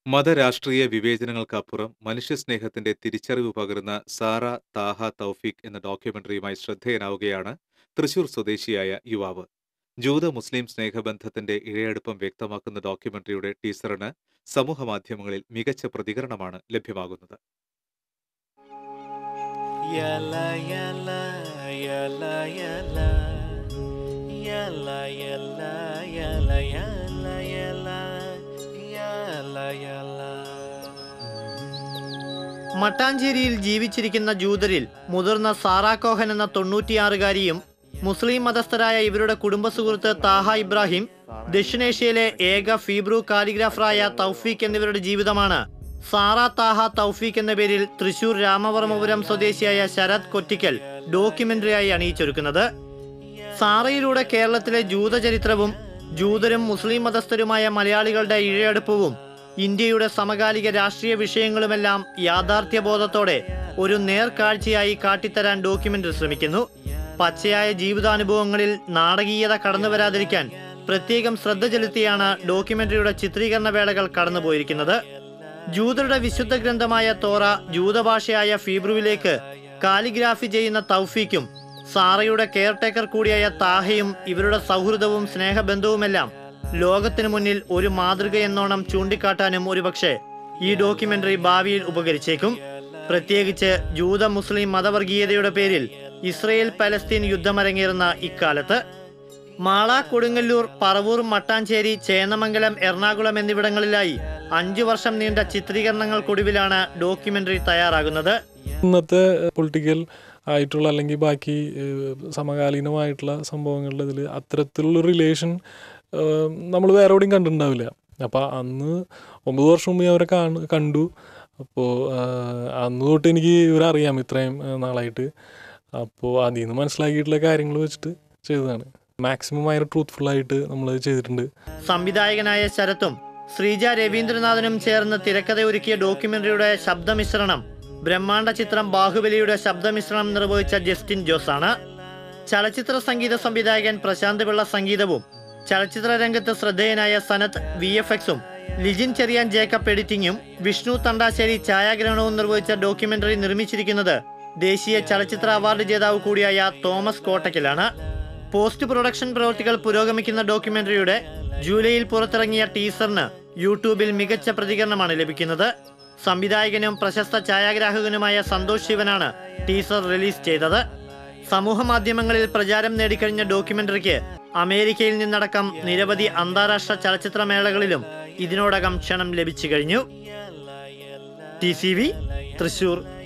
മതരാഷ്ട്രീയ വിവേചനങ്ങൾക്കപ്പുറം മനുഷ്യസ്നേഹത്തിന്റെ തിരിച്ചറിവ് പകരുന്ന സാറ താഹ തൗഫീഖ് എന്ന ഡോക്യുമെന്ററിയുമായി ശ്രദ്ധേയനാവുകയാണ് തൃശൂർ സ്വദേശിയായ യുവാവ് ജൂത മുസ്ലിം സ്നേഹബന്ധത്തിന്റെ ഇഴയടുപ്പം വ്യക്തമാക്കുന്ന ഡോക്യുമെന്ററിയുടെ ടീസറിന് സമൂഹമാധ്യമങ്ങളിൽ മികച്ച പ്രതികരണമാണ് ലഭ്യമാകുന്നത് Yalla yalla yalla yalla yalla yalla yalla yalla yalla yalla yalla മട്ടാഞ്ചേരിയിൽ ജീവിച്ചിരിക്കുന്ന ജൂതരിൽ മുതിർന്ന സാറാ കോഹൻ എന്ന തൊണ്ണൂറ്റിയാറുകാരിയും മുസ്ലിം മതസ്ഥരായ ഇവരുടെ കുടുംബ സുഹൃത്ത് താഹ ഇബ്രാഹിം ദക്ഷിണേഷ്യയിലെ ഏക ഫീബ്രു കാലിഗ്രാഫറായ തൗഫീഖ് എന്നിവരുടെ ജീവിതമാണ് സാറ താഹ തൗഫീഖ് എന്ന പേരിൽ തൃശൂർ രാമവർമ്മപുരം സ്വദേശിയായ ശരത് കൊറ്റിക്കൽ ഡോക്യുമെന്ററിയായി അണിയിച്ചൊരുക്കുന്നത് സാറയിലൂടെ കേരളത്തിലെ ജൂതചരിത്രവും ജൂതരും മുസ്ലിം മതസ്ഥരുമായ മലയാളികളുടെ ഇഴയടുപ്പവും ഇന്ത്യയുടെ സമകാലിക രാഷ്ട്രീയ വിഷയങ്ങളുമെല്ലാം യാഥാർത്ഥ്യബോധത്തോടെ ഒരു നേർക്കാഴ്ചയായി കാട്ടിത്തരാൻ ഡോക്യുമെന്ററി ശ്രമിക്കുന്നു പച്ചയായ ജീവിതാനുഭവങ്ങളിൽ നാടകീയത കടന്നു വരാതിരിക്കാൻ പ്രത്യേകം ശ്രദ്ധ ചെലുത്തിയാണ് ഡോക്യുമെന്ററിയുടെ ചിത്രീകരണ വേളകൾ കടന്നുപോയിരിക്കുന്നത് ജൂതരുടെ വിശുദ്ധ ഗ്രന്ഥമായ തോറ ജൂതഭാഷയായ ഫീബ്രുവിലേക്ക് കാലിഗ്രാഫി ചെയ്യുന്ന തൗഫീക്കും സാറയുടെ കെയർടേക്കർ കൂടിയായ താഹയും ഇവരുടെ സൗഹൃദവും സ്നേഹബന്ധവുമെല്ലാം ലോകത്തിനു മുന്നിൽ ഒരു മാതൃകയെന്നോണം ചൂണ്ടിക്കാട്ടാനും ഒരുപക്ഷെ ഈ ഡോക്യുമെന്ററി ഭാവിയിൽ ഉപകരിച്ചേക്കും പ്രത്യേകിച്ച് ജൂത മുസ്ലിം മതവർഗീയതയുടെ പേരിൽ ഇസ്രയേൽ പലസ്തീൻ യുദ്ധമരങ്ങേറുന്ന ഇക്കാലത്ത് മാള കൊടുങ്ങല്ലൂർ പറവൂർ മട്ടാഞ്ചേരി ചേന്നമംഗലം എറണാകുളം എന്നിവിടങ്ങളിലായി അഞ്ചു വർഷം നീണ്ട ചിത്രീകരണങ്ങൾക്കൊടുവിലാണ് ഡോക്യുമെന്ററി തയ്യാറാകുന്നത് ഇന്നത്തെ പൊളിറ്റിക്കൽ ആയിട്ടുള്ള അല്ലെങ്കിൽ ബാക്കി ഏഹ്, സമകാലീനമായിട്ടുള്ള സംഭവങ്ങളുടെ ഇതിൽ അത്തരത്തിലുള്ള റിലേഷൻ നമ്മൾ വേറെ എവിടെയും കണ്ടിട്ടുണ്ടാവില്ല അപ്പോൾ അന്ന് ഒമ്പത് വർഷം മുമ്പ് ഞാൻ അവരെ കാണു കണ്ടു അപ്പോൾ അന്ന് തൊട്ട് എനിക്ക് ഇവരറിയാം ഇത്രയും ഏഹ്, നാളായിട്ട് അപ്പോൾ അതിൽ നിന്ന് മനസ്സിലാക്കിയിട്ടുള്ള കാര്യങ്ങൾ വെച്ചിട്ട് ചെയ്തതാണ് മാക്സിമം ഭയങ്കര ട്രൂത്ത്ഫുള്ളായിട്ട് നമ്മൾ ചെയ്തിട്ടുണ്ട് സംവിധായകനായ ശരത്തും ശ്രീജ രവീന്ദ്രനാഥനും ചേർന്ന് തിരക്കഥ ഒരുക്കിയ ഡോക്യുമെന്ററിയുടെ ശബ്ദമിശ്രണം ബ്രഹ്മാണ്ഡ ചിത്രം ബാഹുബലിയുടെ ശബ്ദമിശ്രണം നിർവഹിച്ച ജസ്റ്റിൻ ജോസാണ് ചലച്ചിത്ര സംഗീത സംവിധായകൻ പ്രശാന്ത് പിള്ള സംഗീതവും ചലച്ചിത്ര രംഗത്ത് ശ്രദ്ധേയനായ സനത്ത് വി എഫ് എക്സും ലിജിൻ ചെറിയാൻ ജേക്കബ് എഡിറ്റിംഗും വിഷ്ണു തണ്ടാശ്ശേരി ഛായാഗ്രഹണവും നിർവഹിച്ച ഡോക്യുമെന്ററി നിർമ്മിച്ചിരിക്കുന്നത് ദേശീയ ചലച്ചിത്ര അവാർഡ് ജേതാവ് കൂടിയായ തോമസ് കോട്ടക്കലാണ് പോസ്റ്റ് പ്രൊഡക്ഷൻ പ്രവൃത്തികൾ പുരോഗമിക്കുന്ന ഡോക്യുമെന്ററിയുടെ ജൂലൈയിൽ പുറത്തിറങ്ങിയ ടീസറിന് യൂട്യൂബിൽ മികച്ച പ്രതികരണമാണ് ലഭിക്കുന്നത് സംവിധായകനും പ്രശസ്ത ഛായാഗ്രാഹകനുമായ സന്തോഷ് ശിവനാണ് ടീസർ റിലീസ് ചെയ്തത് സമൂഹ മാധ്യമങ്ങളിൽ പ്രചാരം നേടിക്കഴിഞ്ഞ ഡോക്യുമെന്ററിക്ക് അമേരിക്കയിൽ നിന്നടക്കം നിരവധി അന്താരാഷ്ട്ര ചലച്ചിത്രമേളകളിലും ഇതിനോടകം ക്ഷണം ലഭിച്ചു കഴിഞ്ഞു ടി സി വി തൃശൂർ